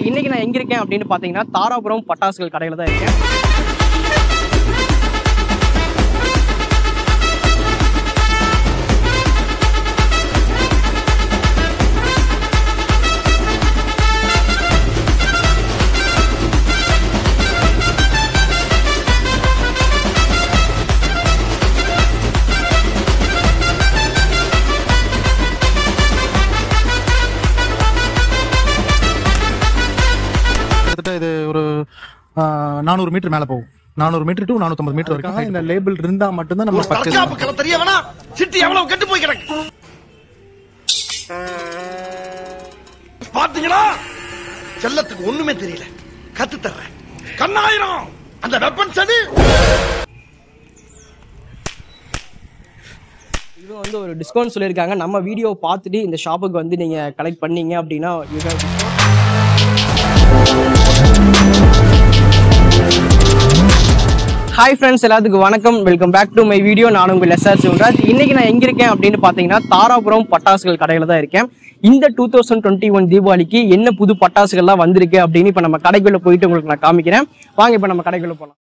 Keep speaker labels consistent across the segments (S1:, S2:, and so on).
S1: இன்னைக்கு நான் எங்க இருக்கேன் அப்படின்னு பாத்தீங்கன்னா தாராபுரம் பட்டாசுகள் கடையில தான் இருக்கேன்
S2: கிட்டத்தட்ட இது ஒரு நானூறு மீட்டர் மேலே போகும் நானூறு மீட்டர் டு நானூற்றம்பது மீட்டர் வரைக்கும் இந்த லேபிள் இருந்தால் மட்டும்தான் நம்ம பர்ச்சேஸ்
S3: தற்காப்பு கலை தெரிய வேணா சிட்டி எவ்வளவு கெட்டு போய் கிடக்கு பாத்தீங்களா செல்லத்துக்கு ஒண்ணுமே தெரியல கத்து தர்றேன் கண்ணாயிரம் அந்த வெப்பன் சதி
S1: இது வந்து ஒரு டிஸ்கவுண்ட் சொல்லியிருக்காங்க நம்ம வீடியோ பார்த்துட்டு இந்த ஷாப்புக்கு வந்து நீங்க கலெக்ட் பண்ணீங்க அப்படின்னா you have discount. Hi friends எல்லாத்துக்கும் வணக்கம் welcome back to my video நான் உங்கள் எஸ்ஆர் சிவராஜ் இன்னைக்கு நான் எங்க இருக்கேன் அப்படின்னு பார்த்தீங்கன்னா தாராபுரம் பட்டாசுகள் கடையில தான் இருக்கேன் இந்த டூ தௌசண்ட் டுவெண்ட்டி ஒன் தீபாவளிக்கு என்ன புது பட்டாசுகள்லாம் வந்திருக்கு அப்படின்னு இப்போ நம்ம கடைக்குள்ள போயிட்டு உங்களுக்கு நான் காமிக்கிறேன் வாங்க இப்போ நம்ம கடைக்குள்ள போகலாம்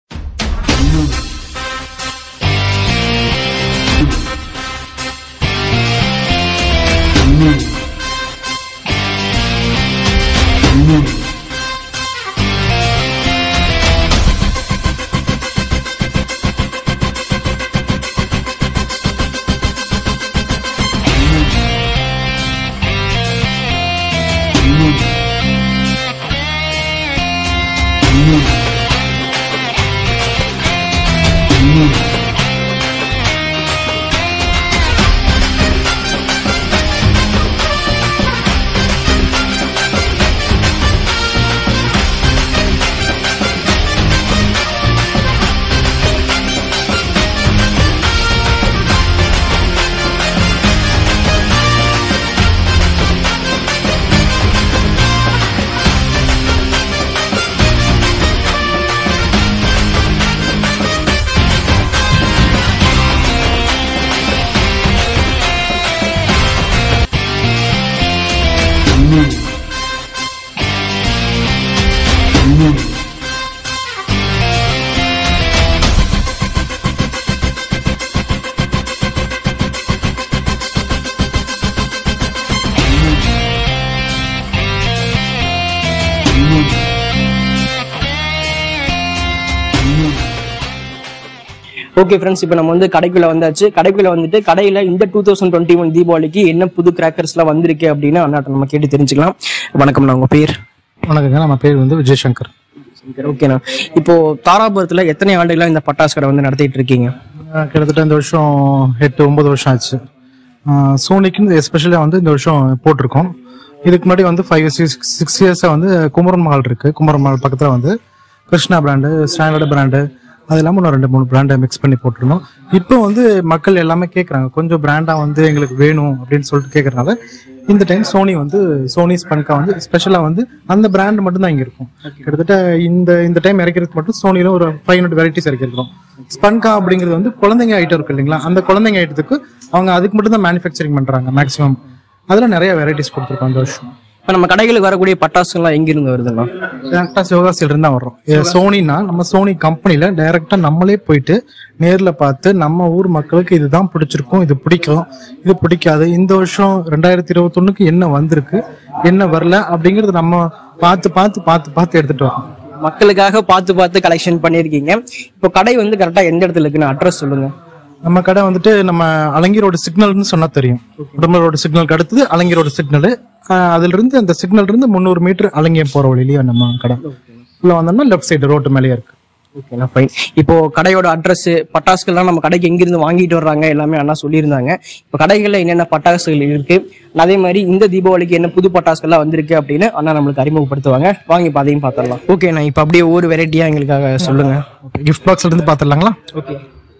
S1: ஓகே ஃப்ரெண்ட்ஸ் இப்போ நம்ம வந்து கடைக்குள்ள வந்தாச்சு கடைக்குள்ள வந்துட்டு கடையில இந்த டூ தௌசண்ட் டுவெண்ட்டி ஒன் தீபாவளிக்கு என்ன புது கிராக்கர்ஸ்லாம் வந்திருக்கு அப்படின்னு அண்ணாட்ட நம்ம கேட்டு தெரிஞ்சுக்கலாம் வணக்கம்ண்ணா உங்க பேர்
S2: வணக்கங்க நம்ம பேர் வந்து விஜயசங்கர்
S1: ஓகேண்ணா இப்போ தாராபுரத்துல எத்தனை ஆண்டுகளா இந்த பட்டாசு கடை வந்து நடத்திட்டு இருக்கீங்க
S2: அஹ் கிட்டத்தட்ட இந்த வருஷம் எட்டு ஒன்பது வருஷம் ஆச்சு அஹ் சோனிக்குன்னு எஸ்பெஷலாக வந்து இந்த வருஷம் போட்டிருக்கோம் இதுக்கு முன்னாடி வந்து ஃபைவ் சிக்ஸ் சிக்ஸ் இயர்ஸாக வந்து குமரன் மஹால் இருக்கு குமரன் மஹால் பக்கத்தில் வந்து கிருஷ்ணா பிராண்டு ஸ்டாண்டர்டு பிராண்டு அது இல்லாமல் இன்னும் ரெண்டு மூணு பிராண்டை மிக்ஸ் பண்ணி போட்டிருந்தோம் இப்போ வந்து மக்கள் எல்லாமே கேட்குறாங்க கொஞ்சம் பிராண்டாக வந்து எங்களுக்கு வேணும் அப்படின்னு சொல்லிட்டு கேட்கறனால இந்த டைம் சோனி வந்து சோனி ஸ்பன்கா வந்து ஸ்பெஷலாக வந்து அந்த பிராண்ட் மட்டும் தான் இங்கே இருக்கும் கிட்டத்தட்ட இந்த இந்த டைம் இறக்கிறதுக்கு மட்டும் சோனியில் ஒரு ஃபைவ் ஹண்ட்ரட் வெரைட்டிஸ் இறக்கிருக்கிறோம் ஸ்பன்கா அப்படிங்கிறது வந்து குழந்தைங்க ஐட்டம் இருக்கு இல்லைங்களா அந்த குழந்தைங்க ஐட்டத்துக்கு அவங்க அதுக்கு மட்டும் தான் மேனுஃபேக்சரிங் பண்றாங்க மேக்ஸிமம் அதில் நிறைய வெரைட்டிஸ் கொடுத்துருக்கோம் இந்த வருஷம்
S1: இப்போ நம்ம கடைகளுக்கு வரக்கூடிய பட்டாசுலாம் எங்கிருந்து வருதுண்ணா
S2: டேரக்டா சிவகாசியில இருந்து தான் வர்றோம் இது சோனினா நம்ம சோனி கம்பெனில டைரக்டா நம்மளே போயிட்டு நேர்ல பார்த்து நம்ம ஊர் மக்களுக்கு இதுதான் பிடிச்சிருக்கும் இது பிடிக்கும் இது பிடிக்காது இந்த வருஷம் ரெண்டாயிரத்தி இருபத்தொன்னுக்கு என்ன வந்திருக்கு என்ன வரல அப்படிங்கறது நம்ம பார்த்து பார்த்து பார்த்து பார்த்து எடுத்துட்டு வரோம்
S1: மக்களுக்காக பார்த்து பார்த்து கலெக்ஷன் பண்ணியிருக்கீங்க இப்போ கடை வந்து கரெக்டா எந்த இடத்துல இருக்குன்னு அட்ரஸ் சொல்லுங்க
S2: நம்ம கடை வந்துட்டு நம்ம அலங்கி ரோடு சிக்னல்னு சொன்னா தெரியும் உடம்பு ரோடு சிக்னலுக்கு அடுத்தது அலங்கி ரோடு சிக்னல் அதுல இருந்து அந்த சிக்னல் இருந்து முந்நூறு மீட்டர் அலங்கியம் போற வழியிலேயே நம்ம கடை உள்ள வந்தோம்னா லெஃப்ட் சைடு ரோட்டு மேலேயே இருக்கு
S1: ஓகேண்ணா ஃபைன் இப்போ கடையோட அட்ரஸ் பட்டாசுகள்லாம் நம்ம கடைக்கு எங்கிருந்து வாங்கிட்டு வர்றாங்க எல்லாமே அண்ணா சொல்லியிருந்தாங்க இப்போ கடைகளில் என்னென்ன பட்டாசுகள் இருக்கு அதே மாதிரி இந்த தீபாவளிக்கு என்ன புது பட்டாசுகள்லாம் வந்திருக்கு அப்படின்னு அண்ணா நம்மளுக்கு அறிமுகப்படுத்துவாங்க வாங்கி இப்போ அதையும் பார்த்துடலாம் ஓகேண்ணா இப்போ அப்படியே ஒவ்வொரு வெரைட்டியா எங்களுக்காக சொல்லுங்க
S2: கிஃப்ட் பாக்ஸ்ல இருந்து பாத்துடலாங்களா
S1: ஓகே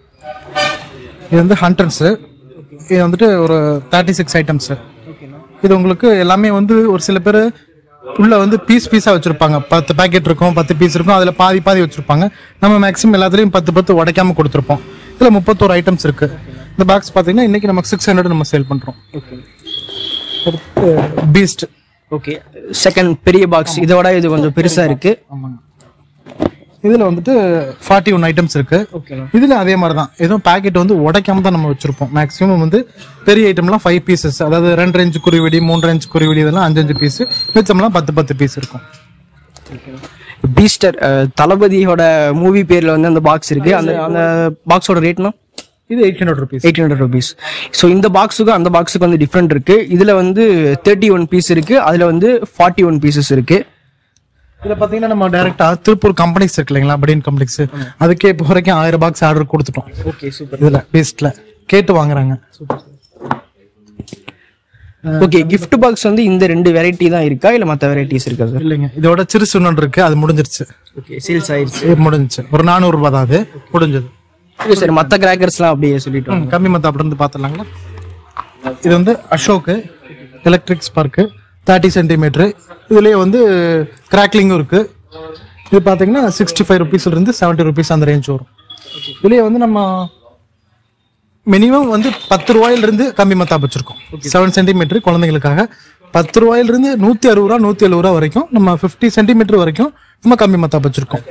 S2: இது வந்து ஹண்ட்ரட்ஸ் இது வந்துட்டு ஒரு தேர்ட்டி சிக்ஸ் ஐட்டம்ஸ் இது உங்களுக்கு எல்லாமே வந்து ஒரு சில பேர் உள்ள வந்து பீஸ் பீஸா வச்சிருப்பாங்க பத்து பாக்கெட் இருக்கும் பத்து பீஸ் இருக்கும் அதுல பாதி பாதி வச்சிருப்பாங்க நம்ம மேக்ஸிமம் எல்லாத்துலயும் பத்து பத்து உடைக்காம கொடுத்துருப்போம் இதுல முப்பத்தோரு ஐட்டம்ஸ் இருக்கு இந்த பாக்ஸ் பாத்தீங்கன்னா இன்னைக்கு நமக்கு சிக்ஸ் ஹண்ட்ரட் நம்ம சேல் பண்றோம் பீஸ்ட்
S1: ஓகே செகண்ட் பெரிய பாக்ஸ் இதோட இது கொஞ்சம் பெருசா இருக்கு
S2: ஆமாங்க இதுல வந்துட்டு ஃபார்ட்டி ஒன் ஐட்டம்ஸ் இருக்கு
S1: ஓகேண்ணா
S2: இதுல அதே மாதிரி தான் எதுவும் பாக்கெட் வந்து உடைக்காம தான் நம்ம வச்சிருப்போம் மேக்ஸிமம் வந்து பெரிய ஐட்டம்லாம் ஃபைவ் பீசஸ் அதாவது ரெண்டு ரேஞ்சு குருவிடி மூணு ரேஞ்சு குருவிடி இதெல்லாம் அஞ்சு அஞ்சு பீஸ் மிச்சம்லாம் பத்து பத்து பீஸ் இருக்கும்
S1: பீஸ்டர் தளபதியோட மூவி பேர்ல வந்து அந்த பாக்ஸ் இருக்கு அந்த அந்த பாக்ஸோட ரேட்னா
S2: இது eight hundred rupees
S1: eight hundred rupees so இந்த பாக்ஸுக்கும் அந்த பாக்ஸுக்கு வந்து டிஃப்ரெண்ட் இருக்கு இதுல வந்து தேர்ட்டி ஒன் பீஸ் இருக்கு அதுல வந்து ஃபார்ட்டி ஒன் பீசஸ் இருக்கு
S2: இதுல பாத்தீங்கன்னா நம்ம டைரக்டா திருப்பூர் கம்பெனிஸ் இருக்கு இல்லைங்களா படின் கம்பெனிஸ் அதுக்கே இப்போ வரைக்கும் ஆயிரம் பாக்ஸ் ஆர்டர் கொடுத்துட்டோம்
S1: ஓகே சூப்பர்
S2: இதுல பேஸ்ட்ல கேட்டு வாங்குறாங்க
S1: ஓகே gift பாக்ஸ் வந்து இந்த ரெண்டு வெரைட்டி தான் இருக்கா இல்ல மத்த வெரைட்டிஸ் இருக்கா சார்
S2: இல்லைங்க இதோட சிறுசு ஒன்று இருக்கு அது முடிஞ்சிருச்சு
S1: ஓகே சேல்ஸ் ஆயிருச்சு
S2: இது முடிஞ்சிச்சு ஒரு நானூறு ரூபாய் தான் அது முடிஞ்சது
S1: ஓகே சார் மத்த கிராக்கர்ஸ்லாம் அப்படியே சொல்லிட்டோம்
S2: ம், கம்மி மத்த அப்படி இருந்து பாத்துடலாங்களா இது வந்து Ashok electric spark thirty centimeter இதுலயே வந்து கிராக்லிங்கும் இருக்கு இது பாத்தீங்கன்னா சிக்ஸ்டி ஃபைவ் ருபீஸ்ல இருந்து செவன்ட்டி ருபீஸ் அந்த ரேஞ்ச் வரும் இதுலயே வந்து நம்ம மினிமம் வந்து பத்து ரூபாயில இருந்து கம்மி மத்தாப் வச்சிருக்கோம் செவன் சென்டிமீட்டர் குழந்தைங்களுக்காக பத்து ரூபாயில இருந்து நூத்தி அறுபது ரூபா நூத்தி எழுபது ரூபா வரைக்கும் நம்ம ஃபிஃப்டி சென்டிமீட்டர் வரைக்கும் நம்ம கம்மி மத்தாப் வச்சிருக்கோம்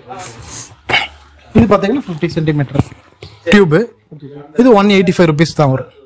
S2: இது பாத்தீங்கன்னா ஃபிஃப்டி சென்டிமீட்டர் டியூப் இது ஒன் எயிட்டி ஃபைவ் ருபீஸ் தான் வரும்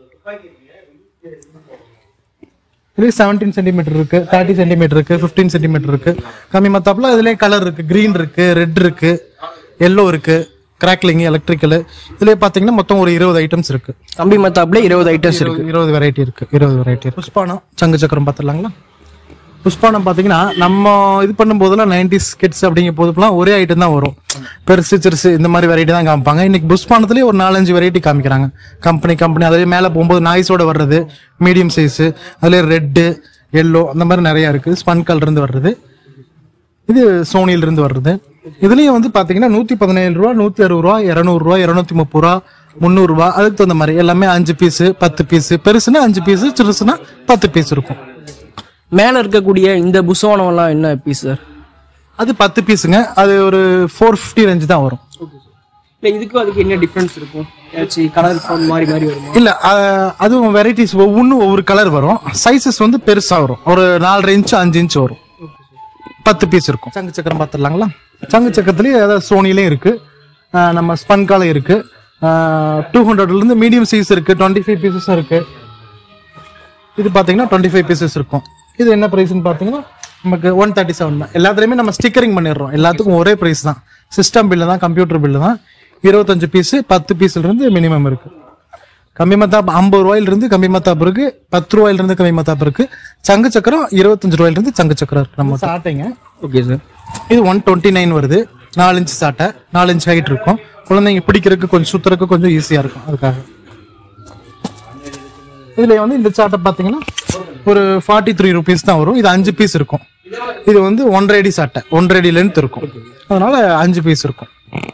S2: இது செவன்டீன் சென்டிமீட்டர் இருக்கு தேர்ட்டி சென்டிமீட்டர் இருக்கு ஃபிஃப்டீன் சென்டிமீட்டர் இருக்கு கம்மி மத்தாப்புல இதுலயே கலர் இருக்கு கிரீன் இருக்கு ரெட் இருக்கு எல்லோ இருக்கு கிராக்லிங் எலக்ட்ரிக்கல் இதுலயே பாத்தீங்கன்னா மொத்தம் ஒரு இருபது ஐட்டம்ஸ் இருக்கு
S1: கம்பி மத்தாப்ல இருபது ஐட்டம்ஸ் இருக்கு
S2: இருபது வெரைட்டி இருக்கு இருபது வெரைட்டி புஷ்பானம் சங்கு சக்கரம் பார்த்துடலாங்களா புஷ்பானம் பார்த்தீங்கன்னா நம்ம இது பண்ணும்போதெல்லாம் நைன்டிஸ் கிட்ஸ் அப்படிங்கிற போதுலாம் ஒரே ஐட்டம் தான் வரும் பெருசு சிறுசு இந்த மாதிரி வெரைட்டி தான் காமிப்பாங்க இன்னைக்கு புஷ்பானத்துலேயே ஒரு நாலஞ்சு வெரைட்டி காமிக்கிறாங்க கம்பெனி கம்பெனி அதுலேயே மேலே போகும்போது நாய்ஸோட வர்றது மீடியம் சைஸு அதுலேயே ரெட்டு எல்லோ அந்த மாதிரி நிறைய இருக்கு ஸ்பன் கலர் இருந்து வர்றது இது சோனியில இருந்து வர்றது இதுலயும் வந்து பாத்தீங்கன்னா நூத்தி பதினேழு ரூபா நூத்தி அறுபது ரூபா இருநூறு ரூபா இருநூத்தி முப்பது ரூபா முந்நூறு ரூபா அதுக்கு தகுந்த மாதிரி எல்லாமே அஞ்சு பீஸ் பத்து பீஸ் பெருசுன்னா அஞ்சு பீஸ் சிறுசுனா பத்து பீஸ் இருக்கும்
S1: மேல இருக்கக்கூடிய இந்த புசோனம் எல்லாம் என்ன பீஸ் சார்
S2: அது பத்து பீஸுங்க அது ஒரு ஃபோர் ஃபிஃப்டி ரேஞ்சு தான் வரும்
S1: இல்ல இதுக்கும் அதுக்கு என்ன டிஃபரன்ஸ் இருக்கும் ஏதாச்சும் கலர் ஃபோன் மாதிரி மாதிரி வருமா
S2: இல்ல அஹ், அதுவும் வெரைட்டிஸ் ஒவ்வொன்றும் ஒவ்வொரு கலர் வரும் சைஸஸ் வந்து பெருசா வரும் ஒரு நாலரை இன்ச்சு அஞ்சு இன்ச் வரும் பத்து பீஸ் இருக்கும் சங்கு சக்கரம் பார்த்துடலாங்களா சங்கு சக்கரத்துலேயே அதாவது சோனிலையும் இருக்கு அஹ், நம்ம ஸ்பன்கால இருக்கு டூ ஹண்ட்ரட்ல இருந்து மீடியம் சைஸ் இருக்கு டுவெண்ட்டி ஃபைவ் பீசஸும் இருக்கு இது பாத்தீங்கன்னா டுவெண்ட்டி ஃபைவ் பீசஸ் இருக்கும் இது என்ன ப்ரைஸ்னு பார்த்தீங்கன்னா நமக்கு ஒன் தேர்ட்டி செவன் தான் எல்லாத்துலேயுமே நம்ம ஸ்டிக்கரிங் பண்ணிடுறோம் எல்லாத்துக்கும் ஒரே ப்ரைஸ் தான் சிஸ்டம் பில்லு தான் கம்ப்யூட்டர் பில்லு தான் இருபத்தஞ்சு பீஸ் பத்து பீஸ்ல இருந்து மினிமம் இருக்கு கம்மி மத்தாப் ஐம்பது ரூபாயில இருந்து கம்மி மத்தாப் இருக்கு பத்து ரூபாயில இருந்து கம்மி மத்தாப் இருக்கு சங்கு சக்கரம் இருபத்தஞ்சு ரூபாயில இருந்து சங்கு சக்கரம் இருக்கு நம்ம சாட்டைங்க
S1: ஓகே சார்
S2: இது ஒன் டுவெண்ட்டி நைன் வருது நாலு இன்ச் சாட்டை நாலு இன்ச் ஹைட் இருக்கும் குழந்தைங்க பிடிக்கிறதுக்கு கொஞ்சம் சுத்துறதுக்கு கொஞ்சம் ஈஸியா இருக்கும் அதுக்காக இதுல வந்து இந்த சாட்டை பாத்தீங்கன்னா ஒரு ஃபார்ட்டி த்ரீ ருபீஸ் தான் வரும் இது அஞ்சு பீஸ் இருக்கும் இது வந்து ஒன்றரை அடி சாட்டை ஒன்றரை அடி லென்த் இருக்கும் அதனால அஞ்சு பீஸ் இருக்கும்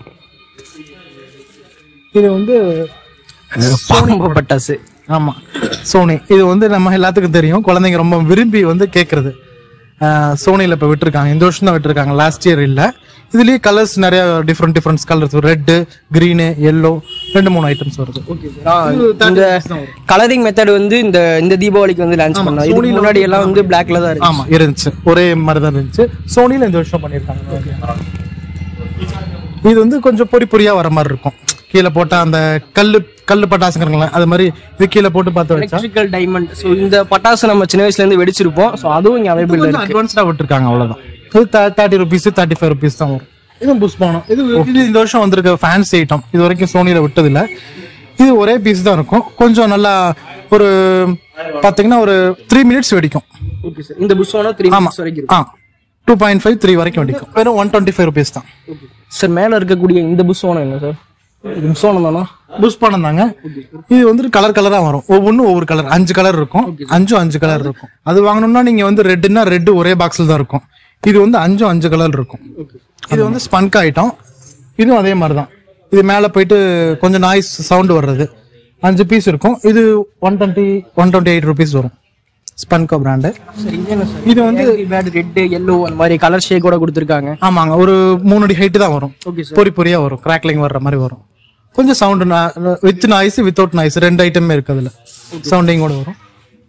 S2: இது வந்து
S1: பாம்பு பட்டாசு
S2: ஆமா சோனி இது வந்து நம்ம எல்லாத்துக்கும் தெரியும் குழந்தைங்க ரொம்ப விரும்பி வந்து கேட்கறது சோனியில் இப்போ விட்டுருக்காங்க இந்த வருஷம் தான் விட்டுருக்காங்க லாஸ்ட் இயர் இல்லை இதுலயே கலர்ஸ் நிறைய different different colours red green yellow ரெண்டு மூணு ஐட்டம்ஸ் வருது
S1: இந்த கலரிங் மெத்தட் வந்து இந்த இந்த தீபாவளிக்கு வந்து லான்ச் பண்ணோம் இதுக்கு முன்னாடி எல்லாம் வந்து பிளாக்ல தான் இருக்கு
S2: ஆமா இருந்துச்சு ஒரே மாதிரி தான் இருந்துச்சு சோனியில் இந்த வருஷம் பண்ணியிருக்காங்க இது வந்து கொஞ்சம் பொறி பொறியா வர மாதிரி இருக்கும் கீழே போட்டா அந்த கல்லு கல்லு பட்டாசுங்கிறாங்களே அது மாதிரி இது கீழே போட்டு பார்த்து வச்சா
S1: எலக்ட்ரிக்கல் டைமண்ட் ஸோ இந்த பட்டாசு நம்ம சின்ன வயசுல இருந்து வெடிச்சிருப்போம் ஸோ அதுவும் இங்க அவைபிள்
S2: கொஞ்சம் அட்வான்ஸ்டா விட்டுருக்காங்க அவ்வளவுதான் இது thirty rupees thirty five rupees தான் வரும் இது புஷ்பானம் இது இது இந்த வருஷம் வந்திருக்க ஃபேன்சி ஐட்டம் இது வரைக்கும் சோனியில விட்டதில்ல இது ஒரே பீஸ் தான் இருக்கும் கொஞ்சம் நல்லா ஒரு பாத்தீங்கன்னா ஒரு த்ரீ மினிட்ஸ் வெடிக்கும்
S1: ஓகே சார் இந்த புஷோனா த்ரீ
S2: ஆமா
S1: மந்த்ஸ் வரைக்கும் இருக்கும்
S2: ஆ டூ பாயிண்ட் ஃபைவ் த்ரீ வரைக்கும் வெடிக்கும் வெறும் ஒன் டுவெண்ட்டி ஃபைவ் ருபீஸ் தான்
S1: சார் மேல இருக்கக்கூடிய இந்த புஷோனா என்ன சார் இது புஷோனம் தானா
S2: புஷ்பானம் தாங்க இது வந்து கலர் கலரா வரும் ஒவ்வொன்றும் ஒவ்வொரு கலர் அஞ்சு கலர் இருக்கும் அஞ்சும் அஞ்சு கலர் இருக்கும் அது வாங்கணும்னா நீங்க வந்து ரெட்டுன்னா ரெட் ஒரே பாக்ஸ்ல தான் இருக்கும் இது வந்து அஞ்சும் அஞ்சு கலர் இருக்கும் இது வந்து ஸ்பன்க் ஐட்டம் இதுவும் அதே மாதிரி தான் இது மேலே போயிட்டு கொஞ்சம் நாய்ஸ் சவுண்ட் வர்றது அஞ்சு பீஸ் இருக்கும் இது one twenty one twenty eight rupees வரும் ஸ்பன்கோ பிராண்டு
S1: சார் இது என்ன சார்
S2: இது வந்து
S1: பேட் ரெட் எல்லோ அந்த மாதிரி கலர் ஷேக் கூட கொடுத்துருக்காங்க
S2: ஆமாங்க ஒரு மூணு அடி ஹைட்டு தான் வரும்
S1: ஓகே
S2: பொறி பொறியா வரும் கிராக்லிங் வர்ற மாதிரி வரும் கொஞ்சம் sound with noise without noise ரெண்டு ஐட்டமே இருக்கு அதுல சவுண்டிங்கோட வரும்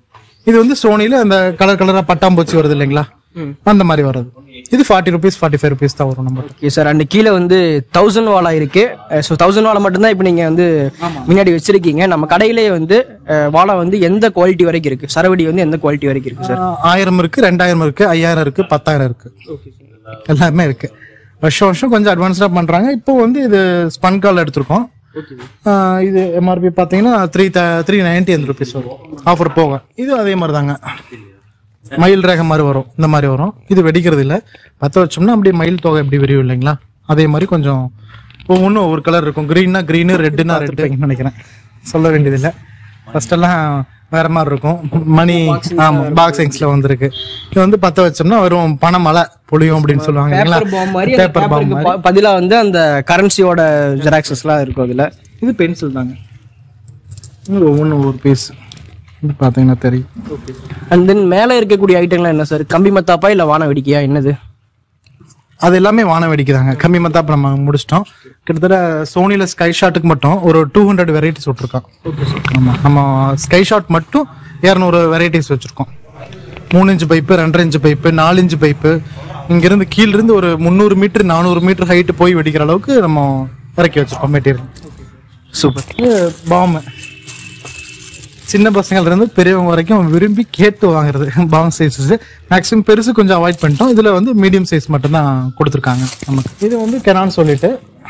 S2: இது வந்து சோனில அந்த கலர் கலரா பட்டாம்பூச்சி வருது இல்லைங்களா அந்த மாதிரி வருது இது forty rupees forty five rupees தான் வரும் நம்ம
S1: ஓகே சார் அண்ட் கீழே வந்து தௌசண்ட் வாலா இருக்கு ஸோ தௌசண்ட் வாலா மட்டும்தான் இப்போ நீங்க வந்து முன்னாடி வச்சிருக்கீங்க நம்ம கடையிலே வந்து அஹ், வாழை வந்து எந்த குவாலிட்டி வரைக்கும் இருக்கு சரவடி வந்து எந்த குவாலிட்டி வரைக்கும் இருக்கு சார்
S2: ஆஹ் ஆயிரம் இருக்கு ரெண்டாயிரம் இருக்கு ஐயாயிரம் இருக்கு பத்தாயிரம் இருக்கு எல்லாமே இருக்கு வருஷம் வருஷம் கொஞ்சம் அட்வான்ஸ்டா பண்றாங்க இப்போ வந்து இது ஸ்பன் கால் எடுத்திருக்கோம் ஆஹ் இது எம்ஆர்பி பார்த்தீங்கன்னா த்ரீ த்ரீ நைன்டி அந்த ருபீஸ் வரும் ஆஃபர் போக இது அதே மாதிரி தாங்க மயில் ரேகை மாதிரி வரும் இந்த மாதிரி வரும் இது வெடிக்கிறது இல்லை பற்ற வச்சோம்னா அப்படியே மயில் தொகை எப்படி விரியும் இல்லைங்களா அதே மாதிரி கொஞ்சம் ஒவ்வொன்றும் ஒவ்வொரு கலர் இருக்கும் க்ரீன்னா க்ரீனு ரெட்டுன்னா ரெட்டு நினைக்கிறேன் சொல்ல வேண்டியதில்லை ஃபர்ஸ்ட் எல்லாம் வேற மாதிரி இருக்கும் மணி ஆமா பாக்ஸிங்ஸ்ல வந்திருக்கு இது வந்து பத்த வச்சோம்னா வெறும் பணமழை பொழியும் அப்படின்னு சொல்லுவாங்க இல்லைங்களா
S1: பேப்பர் பாம் மாதிரி
S2: பேப்பர் பாம்
S1: பேப்பருக்கு பதிலா வந்து அந்த கரன்சியோட ஜெராக்சஸ்லாம் இருக்கும் அதுல
S2: இது பென்சில் தாங்க இது ஒவ்வொன்றும் ஒவ்வொரு பீஸ் இது பார்த்தீங்கன்னா தெரியும்
S1: அண்ட் தென் மேல இருக்கக்கூடிய ஐட்டம்லாம் என்ன சார் கம்பி மத்தாப்பா இல்ல வான வெடிக்கையா என்னது
S2: அது எல்லாமே வான வெடிக்குதாங்க கம்மி மத்தாப்பு நம்ம முடிச்சிட்டோம் கிட்டத்தட்ட சோனில ஸ்கை ஷாட்டுக்கு மட்டும் ஒரு டூ ஹண்ட்ரட் வெரைட்டிஸ் விட்டுருக்கோம் ஆமா நம்ம ஸ்கை ஷாட் மட்டும் இரநூறு வெரைட்டிஸ் வச்சிருக்கோம் மூணு இன்ச்சு பைப்பு ரெண்டரை இன்ச்சு பைப்பு நாலு இன்ச்சு பைப்பு இங்கிருந்து கீழிருந்து ஒரு முந்நூறு மீட்டர் நானூறு மீட்டர் ஹைட்டு போய் வெடிக்கிற அளவுக்கு நம்ம இறக்கி வச்சிருக்கோம் மெட்டீரியல்
S1: சூப்பர்
S2: பாம்பு சின்ன பசங்கள்ல இருந்து பெரியவங்க வரைக்கும் விரும்பி கேட்டு வாங்குறது பாம் சைஸஸ் மேக்ஸிமம் பெருசு கொஞ்சம் அவாய்ட் பண்ணிட்டோம் இதுல வந்து மீடியம் சைஸ் மட்டும் தான் கொடுத்துருக்காங்க நமக்கு இது வந்து கெனான் சொல்லிட்டு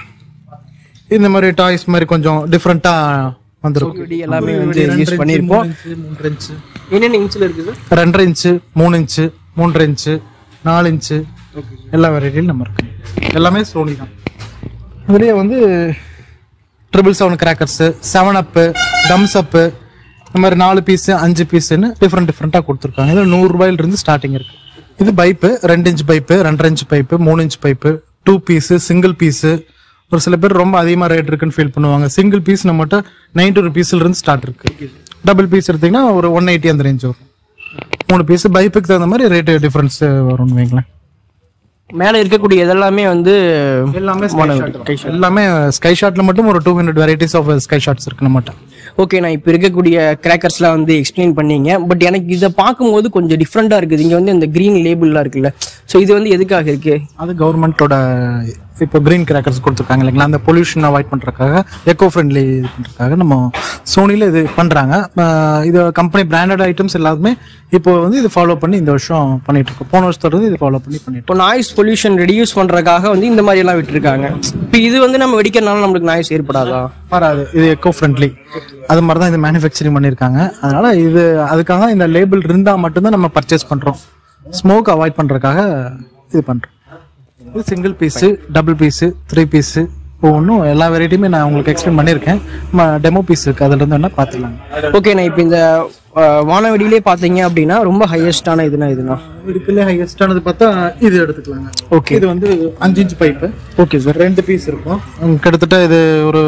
S2: இந்த மாதிரி டாய்ஸ் மாதிரி கொஞ்சம் டிஃப்ரெண்டா வந்திருக்கும்
S1: வெடி எல்லாமே வந்து யூஸ் பண்ணியிருப்போம்
S2: மூன்றரை இன்ச்சு
S1: என்னென்ன இன்ச்சில் இருக்கு சார்
S2: ரெண்டரை இன்ச்சு மூணு இன்ச்சு மூன்றரை இன்ச்சு நாலு இன்ச்சு எல்லா வெரைட்டியும் நம்ம இருக்கு எல்லாமே சோனி தான் இதுலயே வந்து ட்ரிபிள் செவன் கிராக்கர்ஸு செவன் அப்பு டம்ஸ் அப்பு இந்த மாதிரி நாலு பீஸு அஞ்சு பீஸுன்னு டிஃப்ரெண்ட் டிஃப்ரெண்ட்டாக கொடுத்துருக்காங்க இதில் நூறு ரூபாயில இருந்து ஸ்டார்டிங் இருக்கு இது பைப்பு ரெண்டு இன்ச் பைப்பு ரெண்டரை இன்ச் பைப்பு மூணு inch pipe two piece single piece ஒரு சில பேர் ரொம்ப அதிகமாக ரேட் இருக்குன்னு ஃபீல் பண்ணுவாங்க சிங்கிள் பீஸ் நம்மகிட்ட நைன்டி ருபீஸ்ல இருந்து ஸ்டார்ட் இருக்கு டபுள் பீஸ் எடுத்தீங்கன்னா ஒரு ஒன் எயிட்டி அந்த ரேஞ்ச் வரும் மூணு பீஸ் பைப்புக்கு தகுந்த மாதிரி ரேட்டு டிஃபரன்ஸ் வரும்னு வைங்களேன்
S1: மேல இருக்கக்கூடிய இதெல்லாமே வந்து
S2: எல்லாமே
S1: வான
S2: ஸ்கை
S1: வெடி,
S2: ஷாட் எல்லாமே ஸ்கை ஷாட்ல மட்டும் ஒரு two hundred varieties of sky shots இருக்கு நம்மகிட்ட
S1: ஓகே நான் இப்போ இருக்கக்கூடிய கிராக்கர்ஸ்லாம் வந்து எக்ஸ்பிளைன் பண்ணீங்க பட் எனக்கு இதை பார்க்கும்போது கொஞ்சம் டிஃப்ரெண்ட்டாக இருக்குது இங்கே வந்து இந்த க்ரீன் லேபிள்லாம் இருக்குல்ல ஸோ இது வந்து எதுக்காக இருக்கு
S2: அது கவர்மெண்ட்டோட இப்போ கிரீன் கிராக்கர்ஸ் கொடுத்துருக்காங்க இல்லைங்களா அந்த பொல்யூஷன் அவாய்ட் பண்ணுறதுக்காக எக்கோ ஃப்ரெண்ட்லி இது பண்ணுறதுக்காக நம்ம சோனியில் இது பண்ணுறாங்க இது கம்பெனி பிராண்டட் ஐட்டம்ஸ் எல்லாருமே இப்போ வந்து இது ஃபாலோ பண்ணி இந்த வருஷம் பண்ணிட்டு இருக்கோம் போன வருஷத்துல இருந்து இது ஃபாலோ பண்ணி பண்ணிட்டு
S1: இப்போ நாய்ஸ் பொல்யூஷன் ரெடியூஸ் பண்ணுறதுக்காக வந்து இந்த மாதிரி எல்லாம் விட்டுருக்காங்க இப்போ இது வந்து நம்ம வெடிக்கிறனால நம்மளுக்கு நாய்ஸ் ஏற்படாதா
S2: வராது இது எக்கோ ஃப்ரெண்ட்லி அது மாதிரி தான் இது மேனுஃபேக்சரிங் பண்ணியிருக்காங்க அதனால இது அதுக்காக இந்த லேபிள் இருந்தால் மட்டும்தான் நம்ம பர்ச்சேஸ் பண்ணுறோம் ஸ்மோக் அவாய்ட் பண்ணுறதுக்காக இது பண்ணுறோம் இது single piece double piece three piece ஒவ்வொன்றும் எல்லா வெரைட்டியுமே நான் உங்களுக்கு எக்ஸ்பிளைன் பண்ணியிருக்கேன் நம்ம டெமோ பீஸ் இருக்குது அதில் இருந்து வேணால் பார்த்துக்கலாம்
S1: ஓகே நான் இப்போ இந்த அஹ், வானவெடியிலே பார்த்தீங்க அப்படின்னா ரொம்ப ஹையஸ்டான இதுனா இதுனா
S2: இதுக்குள்ளே ஹையஸ்டானது பார்த்தா இது எடுத்துக்கலாங்க ஓகே இது வந்து அஞ்சு இன்ச் பைப்பு
S1: ஓகே சார்
S2: ரெண்டு பீஸ் இருக்கும் உம், கிட்டத்தட்ட இது ஒரு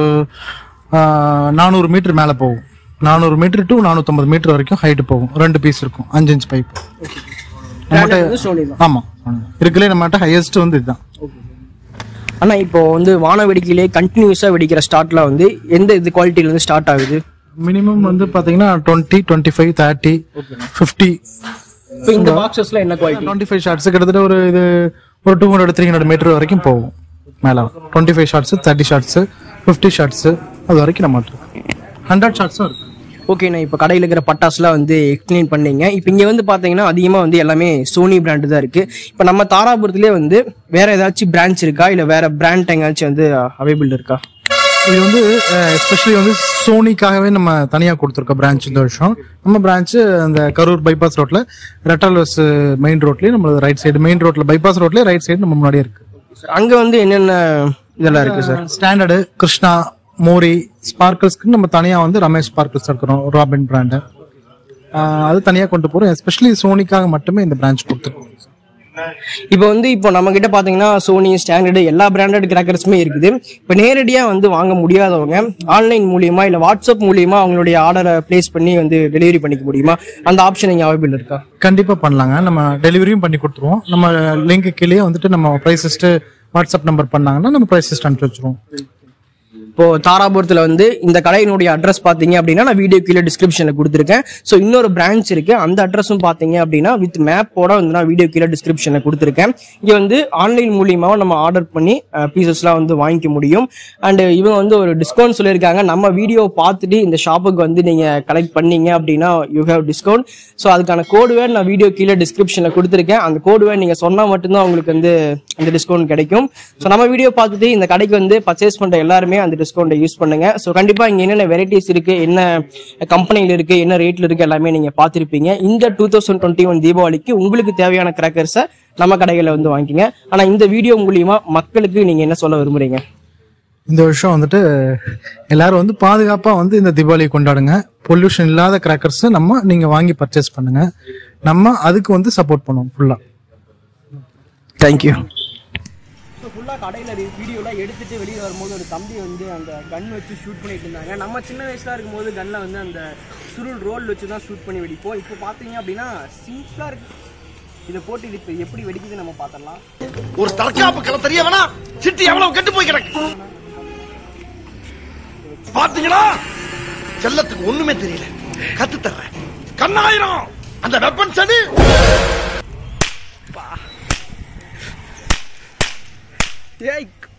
S2: நானூறு மீட்டர் மேலே போகும் நானூறு மீட்டர் டு நானூற்றம்பது மீட்டர் வரைக்கும் ஹைட்டு போகும் ரெண்டு பீஸ் இருக்கும் அஞ்சு இன்ச் பைப் நம்மகிட்ட
S1: சோனி தான்
S2: ஆமாம் இருக்குல்லே நம்மகிட்ட ஹையஸ்ட் வந்து இதுதான்
S1: ஆனா இப்போ வந்து வான வெடிக்கையிலே கண்டினியூஸா வெடிக்கிற ஸ்டார்ட்ல வந்து எந்த இது குவாலிட்டில இருந்து ஸ்டார்ட் ஆகுது
S2: மினிமம் வந்து பார்த்தீங்கன்னா twenty twenty five thirty fifty
S1: இப்போ இந்த பாக்ஸஸ்ல என்ன குவாலிட்டி
S2: டுவெண்ட்டி ஃபைவ் ஷார்ட்ஸ் கிட்டத்தட்ட ஒரு இது ஒரு two hundred three hundred meter வரைக்கும் போகும் மேலே twenty five shots thirty shots fifty shots அது வரைக்கும் நம்ம ஹண்ட்ரட் ஷார்ட்ஸும் இருக்கு
S1: ஓகே நான் இப்போ கடையில் இருக்கிற பட்டாசுலாம் வந்து எக்ஸ்பிளைன் பண்ணீங்க இப்போ இங்கே வந்து பார்த்தீங்கன்னா அதிகமாக வந்து எல்லாமே சோனி பிராண்டு தான் இருக்கு இப்போ நம்ம தாராபுரத்துலேயே வந்து வேற ஏதாச்சும் பிரான்ச் இருக்கா இல்லை வேற பிராண்ட் எங்கேயாச்சும் வந்து அவைபிள் இருக்கா
S2: இது வந்து எஸ்பெஷலி வந்து சோனிக்காகவே நம்ம தனியாக கொடுத்துருக்கோம் பிரான்ச் இந்த வருஷம் நம்ம பிரான்ச் அந்த கரூர் பைபாஸ் ரோட்ல ரெட்டால்வஸ் மெயின் ரோட்லயே நம்ம ரைட் சைடு மெயின் ரோட்ல பைபாஸ் ரோட்லயே ரைட் சைடு நம்ம முன்னாடியே இருக்கு
S1: அங்கே வந்து என்னென்ன இதெல்லாம் இருக்கு சார்
S2: ஸ்டாண்டர்டு கிருஷ்ணா மோரி ஸ்பார்க்கிள்ஸ்க்கு நம்ம தனியாக வந்து ரமேஷ் ஸ்பார்க்கிள்ஸ் இருக்கிறோம் ராபின் பிராண்டு அது தனியாக கொண்டு போகிறோம் எஸ்பெஷலி சோனிக்காக மட்டுமே இந்த பிரான்ச் கொடுத்துருக்கோம்
S1: இப்போ வந்து இப்போ நம்ம கிட்ட பாத்தீங்கன்னா சோனி ஸ்டாண்டர்டு எல்லா பிராண்டட் கிராக்கர்ஸுமே இருக்குது இப்போ நேரடியா வந்து வாங்க முடியாதவங்க ஆன்லைன் மூலியமா இல்ல வாட்ஸ்அப் மூலியமா அவங்களுடைய ஆர்டரை பிளேஸ் பண்ணி வந்து டெலிவரி பண்ணிக்க முடியுமா அந்த ஆப்ஷன் இங்க அவைபிள் இருக்கா
S2: கண்டிப்பா பண்ணலாங்க நம்ம டெலிவரியும் பண்ணி கொடுத்துருவோம் நம்ம லிங்க் கீழே வந்துட்டு நம்ம ப்ரைஸ் லிஸ்ட் வாட்ஸ்அப் நம்பர் பண்ணாங்கன்னா நம்ம ப்ரைஸ் லிஸ்ட் அனுப்பிச்சு வச்சிருவோம்
S1: இப்போ தாராபுரத்துல வந்து இந்த கடையினுடைய அட்ரஸ் பாத்தீங்க அப்படின்னா நான் வீடியோ கீழே டிஸ்கிரிப்ஷன்ல கொடுத்துருக்கேன் ஸோ இன்னொரு பிரான்ச் இருக்கு அந்த அட்ரஸும் பாத்தீங்க அப்படின்னா வித் மேப்போட வந்து நான் வீடியோ கீழே டிஸ்கிரிப்ஷன்ல கொடுத்துருக்கேன் இங்க வந்து ஆன்லைன் மூலியமாவும் நம்ம ஆர்டர் பண்ணி பீசஸ்லாம் வந்து வாங்கிக்க முடியும் அண்ட் இவங்க வந்து ஒரு டிஸ்கவுண்ட் சொல்லியிருக்காங்க நம்ம வீடியோ பார்த்துட்டு இந்த ஷாப்புக்கு வந்து நீங்க கலெக்ட் பண்ணீங்க அப்படின்னா யூ ஹேவ் டிஸ்கவுண்ட் ஸோ அதுக்கான கோடு வேர் நான் வீடியோ கீழே டிஸ்கிரிப்ஷன்ல கொடுத்துருக்கேன் அந்த கோடு வேர் நீங்க சொன்னா மட்டும்தான் உங்களுக்கு வந்து அந்த டிஸ்கவுண்ட் கிடைக்கும் ஸோ நம்ம வீடியோ பார்த்துட்டு இந்த கடைக்கு வந்து பர்ச்சேஸ் பண்ற எல்லாருமே அந்த டிஸ்கவுண்ட்டை யூஸ் பண்ணுங்க ஸோ கண்டிப்பா இங்க என்னென்ன வெரைட்டிஸ் இருக்கு என்ன கம்பெனில இருக்கு என்ன ரேட்ல இருக்கு எல்லாமே நீங்க பார்த்திருப்பீங்க இந்த டூ தௌசண்ட் டுவெண்ட்டி ஒன் தீபாவளிக்கு உங்களுக்கு தேவையான கிராக்கர்ஸை நம்ம கடைகளில் வந்து வாங்கிக்கங்க ஆனா இந்த வீடியோ மூலியமா மக்களுக்கு நீங்க என்ன சொல்ல விரும்புறீங்க
S2: இந்த வருஷம் வந்துட்டு எல்லாரும் வந்து பாதுகாப்பா வந்து இந்த தீபாவளி கொண்டாடுங்க பொல்யூஷன் இல்லாத கிராக்கர்ஸ் நம்ம நீங்க வாங்கி பர்ச்சேஸ் பண்ணுங்க நம்ம அதுக்கு வந்து சப்போர்ட் பண்ணுவோம் ஃபுல்லா
S1: தேங்க்யூ ஸோ ஃபுல்லாக கடையில் வீடியோலாம் எடுத்துட்டு வெளியே வரும்போது ஒரு தம்பி வந்து அந்த கன் வச்சு ஷூட் பண்ணிட்டு இருந்தாங்க நம்ம சின்ன வயசுல இருக்கும்போது கன்னில் வந்து அந்த சுருள் ரோல் வச்சு தான் ஷூட் பண்ணி வெடிப்போம் இப்போ பார்த்தீங்க அப்படின்னா சிம்பிளாக இருக்கு இதை போட்டு இது இப்போ எப்படி வெடிக்குது நம்ம பார்த்துடலாம்
S3: ஒரு தற்காப்பு கலை தெரிய வேணா சிட்டி எவ்வளவு கெட்டு போய் கிடக்கு பாத்தீங்களா செல்லத்துக்கு ஒண்ணுமே தெரியல கத்து தர்றேன் கண்ணாயிரம் அந்த வெப்பன் சனி
S1: ஏய்